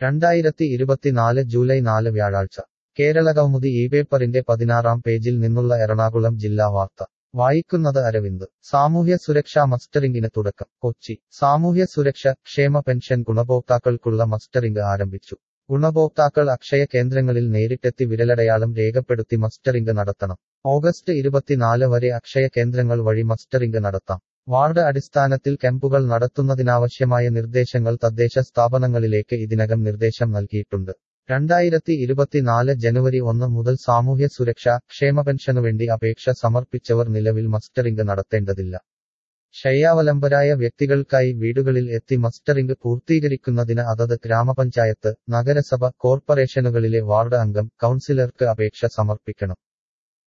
രണ്ടായിരത്തി ഇരുപത്തിനാല് ജൂലൈ നാല് വ്യാഴാഴ്ച കേരളകൗമുദി ഈ പേപ്പറിന്റെ പതിനാറാം പേജിൽ നിന്നുള്ള എറണാകുളം ജില്ലാ വാർത്ത വായിക്കുന്നത് അരവിന്ദ് സാമൂഹ്യ സുരക്ഷാ മസ്റ്ററിംഗിന് തുടക്കം കൊച്ചി സാമൂഹ്യ സുരക്ഷ ക്ഷേമ പെൻഷൻ ഗുണഭോക്താക്കൾക്കുള്ള മസ്റ്ററിംഗ് ആരംഭിച്ചു ഗുണഭോക്താക്കൾ അക്ഷയ കേന്ദ്രങ്ങളിൽ നേരിട്ടെത്തി വിരലടയാളം രേഖപ്പെടുത്തി മസ്റ്ററിംഗ് നടത്തണം ഓഗസ്റ്റ് ഇരുപത്തിനാല് വരെ അക്ഷയ കേന്ദ്രങ്ങൾ വഴി മസ്റ്ററിംഗ് നടത്താം വാർഡ് അടിസ്ഥാനത്തിൽ ക്യാമ്പുകൾ നടത്തുന്നതിനാവശ്യമായ നിർദ്ദേശങ്ങൾ തദ്ദേശ സ്ഥാപനങ്ങളിലേക്ക് ഇതിനകം നിർദ്ദേശം നൽകിയിട്ടുണ്ട് രണ്ടായിരത്തി ഇരുപത്തിനാല് ജനുവരി ഒന്ന് മുതൽ സാമൂഹ്യ സുരക്ഷാ ക്ഷേമ പെൻഷനുവേണ്ടി അപേക്ഷ സമർപ്പിച്ചവർ നിലവിൽ മസ്റ്ററിംഗ് നടത്തേണ്ടതില്ല ശയ്യാവലംബരായ വ്യക്തികൾക്കായി വീടുകളിൽ എത്തി മസ്റ്ററിംഗ് പൂർത്തീകരിക്കുന്നതിന് അതത് ഗ്രാമപഞ്ചായത്ത് നഗരസഭ കോർപ്പറേഷനുകളിലെ വാർഡ് അംഗം കൗൺസിലർക്ക് അപേക്ഷ സമർപ്പിക്കണം